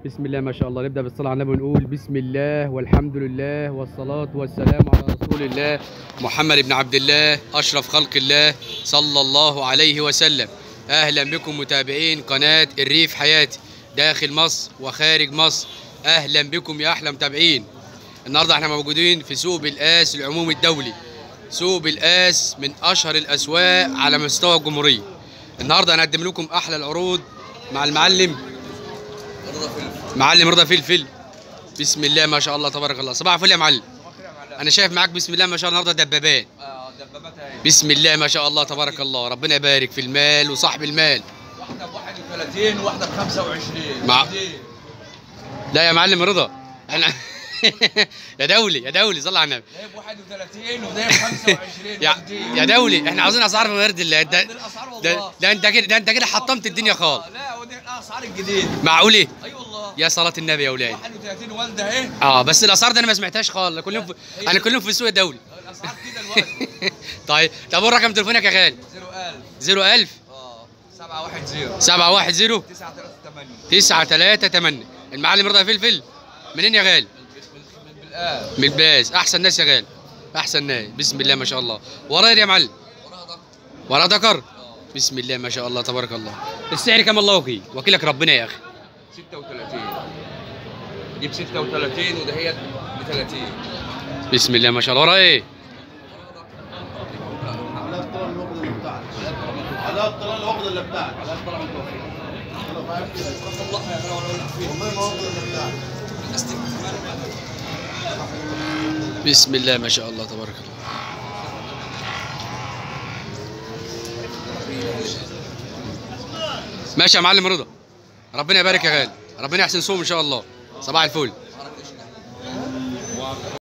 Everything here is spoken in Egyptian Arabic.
بسم الله ما شاء الله نبدا بالصلاه على النبي ونقول بسم الله والحمد لله والصلاه والسلام على رسول الله محمد بن عبد الله اشرف خلق الله صلى الله عليه وسلم اهلا بكم متابعين قناه الريف حياتي داخل مصر وخارج مصر اهلا بكم يا احلى متابعين النهارده احنا موجودين في سوق بالقاس العمومي الدولي سوق بالقاس من اشهر الاسواق على مستوى الجمهوريه النهارده هنقدم لكم احلى العروض مع المعلم معلم رضا فلفل بسم الله ما شاء الله تبارك الله صباح الفل يا معلم انا شايف معاك بسم الله ما شاء الله النهارده دبابات بسم الله ما شاء الله تبارك الله ربنا يبارك في المال وصاحب المال واحدة ب 31 وواحدة ب 25 مع- جديد. لا يا معلم رضا انا يا دولي يا دولي صل على النبي ده ب 31 وده ب 25 يا جديد. يا دولي احنا عاوزين اسعار ما يرضي الله ده دي الاسعار ده, والله ده انت كده ده انت كده حطمت الدنيا خالص آه، لا ودي الاسعار الجديد معقول ايه اي والله يا صلاه النبي يا اولاد 31 والده اهي اه بس الاسعار دي انا ما سمعتهاش خالص أنا كل يوم في... انا كل يوم في السوق الدولي الاسعار كده الوقت طيب طب قول رقم تليفونك يا غالي 01000 01000 اه 710 710 938 938 المعلم رضا فلفل منين يا غالي؟ من بالآب من الباز احسن ناس يا غالي احسن ناس بسم الله ما شاء الله ورايا يا معلم وراها ضغط ورا دكر اه بسم الله ما شاء الله تبارك الله السعر كم الله وكيل وكيلك ربنا يا اخي 36 دي ب 36 وده هي ب 30 بسم الله ما شاء الله ورا ايه على الطلال الوقت اللي بتاعك على الطلال الوقت اللي بتاعك والله ما وقت اللي بتاعك بسم الله ما شاء الله تبارك الله ماشي يا معلم رضا ربنا يبارك يا غالي ربنا يحسن سوم ان شاء الله صباح الفل